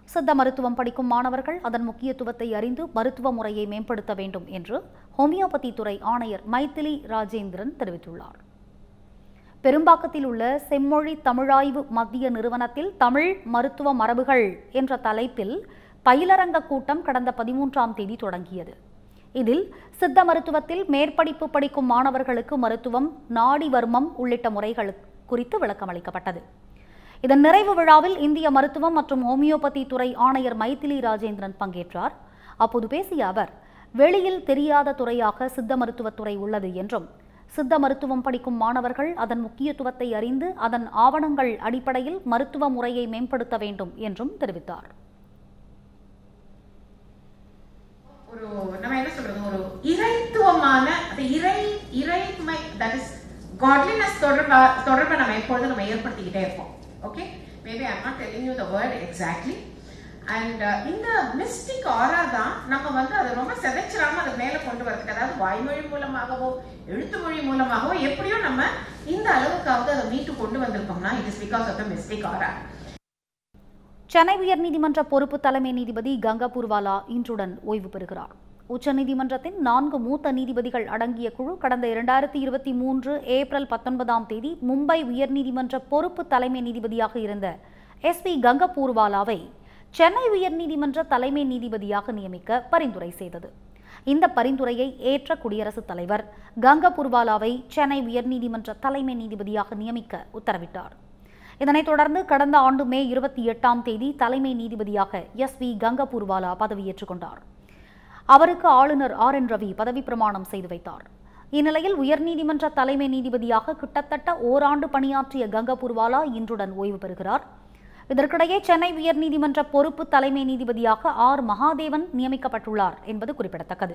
சித்த மருத்துவம் படிக்கும் மாணவர்கள் அதன் முக்கியத்துவத்தை அறிந்து மருத்துவ முறையை மேம்படுத்த வேண்டும் என்று ஹோமியோபதி துறை ஆணையர் மைத்திலி ராஜேந்திரன் தெரிவித்துள்ளார் பெரும்பாக்கத்தில் உள்ள செம்மொழி தமிழாய்வு மத்திய நிறுவனத்தில் தமிழ் மருத்துவ மரபுகள் என்ற தலைப்பில் பயிலரங்க கூட்டம் கடந்த பதிமூன்றாம் தேதி தொடங்கியது இதில் சித்த மருத்துவத்தில் மேற்படிப்பு படிக்கும் மாணவர்களுக்கு மருத்துவம் நாடி வர்மம் உள்ளிட்ட முறைகள் குறித்து விளக்கம் அளிக்கப்பட்டது இதன் நிறைவு விழாவில் இந்திய மருத்துவம் மற்றும் ஹோமியோபதி துறை ஆணையர் மைத்திலி ராஜேந்திரன் பங்கேற்றார் அப்போது பேசிய அவர் வெளியில் தெரியாத துறையாக சித்த மருத்துவத்துறை உள்ளது என்றும் சித்த மருத்துவம் படிக்கும் மாணவர்கள் அதன் முக்கியத்துவத்தை அறிந்து அதன் ஆவணங்கள் அடிப்படையில் மருத்துவ முறையை மேம்படுத்த வேண்டும் என்றும் தெரிவித்தார் ஒரு நம்ம என்ன சொல்றது ஒரு இறைத்துவமான அந்த இறை இறைமை தட் இஸ் காட்லினஸ் தொடர்பா தொடர்பை நம்ம எப்பொழுதும் நம்ம ஏற்படுத்திக்கிட்டே இருப்போம் okay maybe I'm not telling you the word exactly and இந்த மிஸ்டிக் ஆரா தான் நம்ம வந்து அதை ரொம்ப செதைச்சிடாம அதை மேல கொண்டு வரதுக்கு அதாவது வாய்மொழி மூலமாகவோ எழுத்து மொழி மூலமாகவோ எப்படியோ நம்ம இந்த அளவுக்காவது அதை மீட்டு கொண்டு வந்திருக்கோம்னா it is because of the mystic aura Chennai உயர்நீதிமன்ற பொறுப்பு தலைமை நீதிபதி கங்கா பூர்வாலா இன்றுடன் ஓய்வு பெறுகிறார் உச்சநீதிமன்றத்தின் நான்கு மூத்த நீதிபதிகள் அடங்கிய குழு கடந்த இரண்டாயிரத்தி இருபத்தி மூன்று ஏப்ரல் பத்தொன்பதாம் தேதி மும்பை உயர்நீதிமன்ற பொறுப்பு தலைமை நீதிபதியாக இருந்த எஸ் பி கங்கா பூர்வாலாவை சென்னை உயர்நீதிமன்ற தலைமை நீதிபதியாக நியமிக்க பரிந்துரை செய்தது இந்த பரிந்துரையை ஏற்ற குடியரசுத் தலைவர் கங்கா பூர்வாலாவை சென்னை உயர்நீதிமன்ற தலைமை நீதிபதியாக நியமிக்க உத்தரவிட்டார் இதனைத் தொடர்ந்து கடந்த ஆண்டு மே இருபத்தி எட்டாம் தேதி தலைமை நீதிபதியாக எஸ் வி கங்கா பூர்வாலா பதவியேற்றுக் கொண்டார் அவருக்கு ஆளுநர் ஆர் என் ரவி பதவி பிரமாணம் செய்து வைத்தார் இந்நிலையில் உயர்நீதிமன்ற தலைமை நீதிபதியாக கிட்டத்தட்ட ஓராண்டு பணியாற்றிய கங்கா பூர்வாலா இன்றுடன் ஓய்வு பெறுகிறார் இதற்கிடையே சென்னை உயர்நீதிமன்ற பொறுப்பு தலைமை நீதிபதியாக ஆர் மகாதேவன் நியமிக்கப்பட்டுள்ளார் என்பது குறிப்பிடத்தக்கது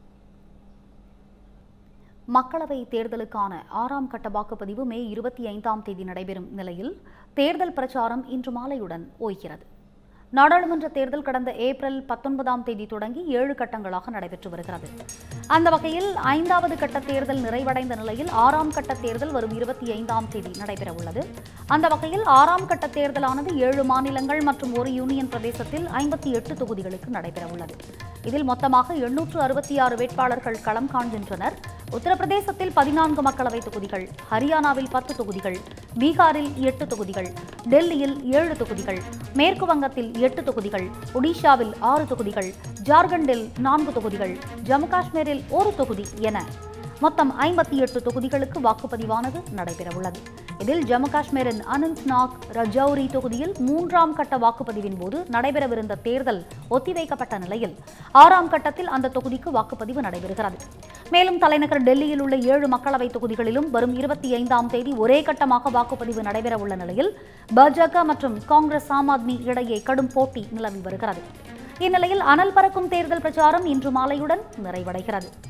மக்களவை தேர்தலுக்கான ஆறாம் கட்ட வாக்குப்பதிவு மே இருபத்தி ஐந்தாம் தேதி நடைபெறும் நிலையில் தேர்தல் பிரச்சாரம் இன்று மாலையுடன் ஓய்கிறது நாடாளுமன்ற தேர்தல் கடந்த ஏப்ரல் பத்தொன்பதாம் தேதி தொடங்கி ஏழு கட்டங்களாக நடைபெற்று வருகிறது அந்த வகையில் ஐந்தாவது கட்ட தேர்தல் நிறைவடைந்த நிலையில் ஆறாம் கட்ட தேர்தல் வரும் இருபத்தி ஐந்தாம் தேதி நடைபெற உள்ளது அந்த வகையில் ஆறாம் கட்ட தேர்தலானது ஏழு மாநிலங்கள் மற்றும் ஒரு யூனியன் பிரதேசத்தில் ஐம்பத்தி எட்டு தொகுதிகளுக்கு நடைபெற உள்ளது இதில் மொத்தமாக எண்ணூற்று அறுபத்தி ஆறு வேட்பாளர்கள் களம் காண்கின்றனர் உத்தரப்பிரதேசத்தில் பதினான்கு மக்களவை தொகுதிகள் ஹரியானாவில் பத்து தொகுதிகள் பீகாரில் எட்டு தொகுதிகள் டெல்லியில் ஏழு தொகுதிகள் மேற்கு வங்கத்தில் எட்டு தொகுதிகள் ஒடிஷாவில் ஆறு தொகுதிகள் ஜார்க்கண்டில் நான்கு தொகுதிகள் ஜம்மு காஷ்மீரில் ஒரு தொகுதி என மொத்தம் ஐம்பத்தி எட்டு தொகுதிகளுக்கு வாக்குப்பதிவானது நடைபெறவுள்ளது இதில் ஜம்மு காஷ்மீரின் அனந்த்நாக் ரஜௌரி தொகுதியில் மூன்றாம் கட்ட வாக்குப்பதிவின் போது நடைபெறவிருந்த தேர்தல் ஒத்திவைக்கப்பட்ட நிலையில் ஆறாம் கட்டத்தில் அந்த தொகுதிக்கு வாக்குப்பதிவு நடைபெறுகிறது மேலும் தலைநகர் டெல்லியில் உள்ள ஏழு மக்களவை தொகுதிகளிலும் வரும் இருபத்தி ஐந்தாம் தேதி ஒரே கட்டமாக வாக்குப்பதிவு நடைபெறவுள்ள நிலையில் பாஜக மற்றும் காங்கிரஸ் ஆம் ஆத்மி இடையே கடும் போட்டி நிலவி வருகிறது இந்நிலையில் அனல் பறக்கும் தேர்தல் பிரச்சாரம் இன்று மாலையுடன் நிறைவடைகிறது